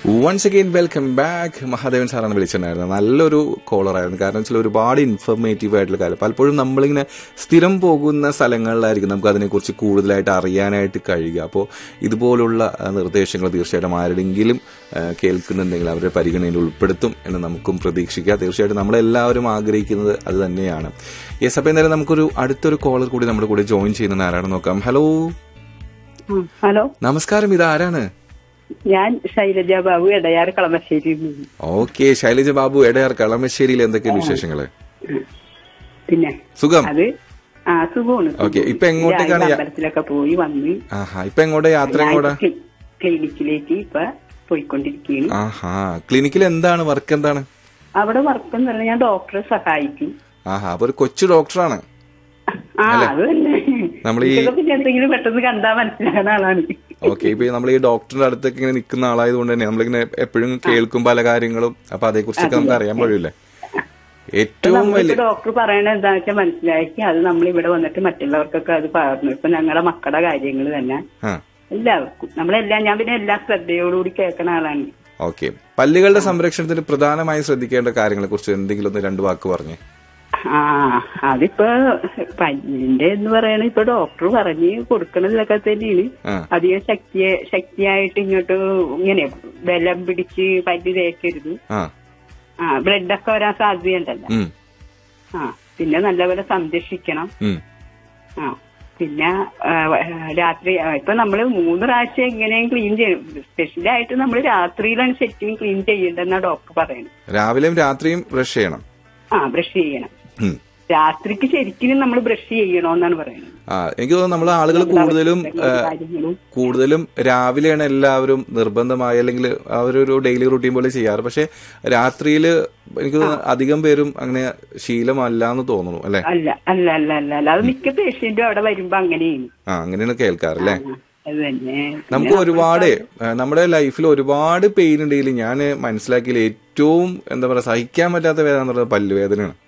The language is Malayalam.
Once again welcome back Mahadevan സാറാണ് വിളിച്ചിട്ടുണ്ടായിരുന്നത് നല്ലൊരു കോളറായിരുന്നു കാരണം വെച്ചാൽ ഒരുപാട് ഇൻഫർമേറ്റീവ് ആയിട്ടുള്ള കാര്യം പലപ്പോഴും നമ്മളിങ്ങനെ സ്ഥിരം പോകുന്ന സ്ഥലങ്ങളിലായിരിക്കും നമുക്ക് അതിനെക്കുറിച്ച് കൂടുതലായിട്ട് അറിയാനായിട്ട് കഴിയുക അപ്പോൾ ഇതുപോലുള്ള ആ, നിർദ്ദേശങ്ങൾ തീർച്ചയായിട്ടും ആരുടെങ്കിലും ആ, കേൾക്കുന്നുണ്ടെങ്കിൽ അവരെ പരിഗണനയിൽ ഉൾപ്പെടുത്തും എന്ന് നമുക്കും പ്രതീക്ഷിക്കാം തീർച്ചയായിട്ടും നമ്മളെല്ലാവരും ആഗ്രഹിക്കുന്നത് അത് തന്നെയാണ് യെസ് അപ്പോൾ എന്തായാലും നമുക്കൊരു അടുത്തൊരു കോളർ കൂടി നമ്മുടെ കൂടെ ജോയിൻ ചെയ്യുന്ന ആരാണെന്ന് നോക്കാം ഹലോ ഉം, ഹലോ നമസ്കാരം ഇത് ആരാണ് ഞാൻ ശൈലജ ബാബു എടയാർ കളമശ്ശേരിയിൽ നിന്ന് ഓക്കെ ശൈലജ ബാബു എടയാർ കളമശ്ശേരിയിൽ എന്തൊക്കെയാണ് വിശേഷങ്ങള് പിന്നെ സുഖം അത് ആ സുഖമാണ് ഓക്കെ ഇപ്പൊ എങ്ങോട്ടേക്കാണ് രാവിലെ യാ- അമ്പലത്തിലൊക്കെ പോയി വന്ന് ആഹാ ഇപ്പൊ എങ്ങോട്ടാ യാത്ര എങ്ങോട്ടാ ക്ലി- ക്ലിനിക്കിലേക്ക് ഇപ്പൊ പോയിക്കൊണ്ടിരിക്കുകയാണ് ആഹാ ക്ലിനിക്കിൽ എന്താണ് വർക്ക് എന്താണ് അവിടെ വർക്ക് എന്ന് പറഞ്ഞാൽ ഞാൻ ഡോക്ടറെ സഹായിക്കും ആഹാ അപ്പൊ ഒരു കൊച്ചു ഡോക്ടറാണ് ആ അത് തന്നെ നമ്മൾ ഈ- ഇതൊക്കെ പിന്നെ എന്തെങ്കിലും പെട്ടെന്ന് കണ്ടാ മനസ്സിലാകുന്ന ആളാണ് ഓക്കെ ഇപ്പൊ നമ്മൾ ഈ ഡോക്ടറുടെ അടുത്തൊക്കെ ഇങ്ങനെ നിൽക്കുന്ന ആളായതുകൊണ്ട് തന്നെ നമ്മളിങ്ങനെ എപ്പോഴും കേൾക്കും പല കാര്യങ്ങളും അപ്പൊ അതേക്കുറിച്ചൊക്കെ നമുക്ക് അറിയാൻ കഴിയില്ലേ ഏറ്റവും നമ്മളിപ്പോ വലിയ ഡോക്ടർ പറയണത് എന്താ വെച്ചാൽ മനസ്സിലാക്കി അത് നമ്മൾ ഇവിടെ വന്നിട്ട് മറ്റുള്ളവർക്കൊക്കെ അത് പറഞ്ഞു ഇപ്പൊ ഞങ്ങളുടെ മക്കളുടെ കാര്യങ്ങൾ തന്നെ ആ എല്ലാവർക്കും നമ്മളെല്ലാം ഞാൻ പിന്നെ എല്ലാ ശ്രദ്ധയോടുകൂടി കേൾക്കുന്ന ആളാണ് ഓക്കെ പല്ലുകളുടെ സംരക്ഷണത്തിന് പ്രധാനമായും ശ്രദ്ധിക്കേണ്ട കാര്യങ്ങളെ കുറിച്ച് എന്തെങ്കിലും ഒന്ന് രണ്ട് വാക്ക് പറഞ്ഞേ ആ അതിപ്പോ പല്ലിന്റെ എന്ന് പറയണ ഇപ്പൊ ഡോക്ടർ പറഞ്ഞ് കൊടുക്കണതൊക്കെ തന്നെയാണ് ആ അധികം ശക്തിയെ ശക്തിയായിട്ട് ഇങ്ങോട്ട് ഇങ്ങനെ ബലം പിടിച്ച് പല്ല് തേക്കരുത് ആ ആ ബ്ലഡൊക്കെ വരാൻ സാധ്യതയുണ്ടല്ലോ ഉം ആ പിന്നെ നല്ലപോലെ സംരക്ഷിക്കണം ഉം ആ പിന്നെ ആ, ആ, രാത്രി ആ, ഇപ്പൊ നമ്മള് മൂന്ന് പ്രാവശ്യം എങ്ങനെയും ക്ലീൻ ചെയ്യും സ്പെഷ്യലായിട്ട് നമ്മൾ രാത്രിയിലാണ് ശരിക്കും ക്ലീൻ ചെയ്യേണ്ടതെന്നാ ഡോക്ടർ പറയുന്നത് രാവിലെയും രാത്രിയും ബ്രഷ് ചെയ്യണം ആ ബ്രഷ് ചെയ്യണം ഉം. രാത്രിക്ക് ശരിക്കും നമ്മൾ ബ്രഷ് ചെയ്യണമെന്നാണ് പറയുന്നത് ആ എനിക്ക് തോന്നുന്നു നമ്മളെ ആളുകൾ കൂടുതലും ആ, കാര്യങ്ങളും കൂടുതലും രാവിലെയാണ് എല്ലാവരും നിർബന്ധമായി അല്ലെങ്കിൽ അവരൊരു ഡെയിലി റൂട്ടീൻ പോലെ ചെയ്യാറ് പക്ഷെ രാത്രിയിൽ എനിക്ക് തോന്നുന്നു അധികം പേരും അങ്ങനെ ശീലമല്ല എന്ന് തോന്നുന്നു അല്ലെ അല്ല അല്ല അല്ല അല്ല അല്ല അത് മിക്ക പേഷ്യന്റും അവിടെ വരുമ്പോ അങ്ങനെയാണ് ആ അങ്ങനെയാണ് കേൾക്കാറല്ലേ ആ, അത് തന്നെ നമുക്ക് ഒരുപാട് ആ, നമ്മുടെ ലൈഫിൽ ഒരുപാട് പെയിൻ ഉണ്ടെങ്കിൽ ഞാൻ മനസ്സിലാക്കിയതിൽ ഏറ്റവും എന്താ പറയാ സഹിക്കാൻ പറ്റാത്ത വേദന എന്ന് പറയുന്നത് പല്ലുവേദനയാണ്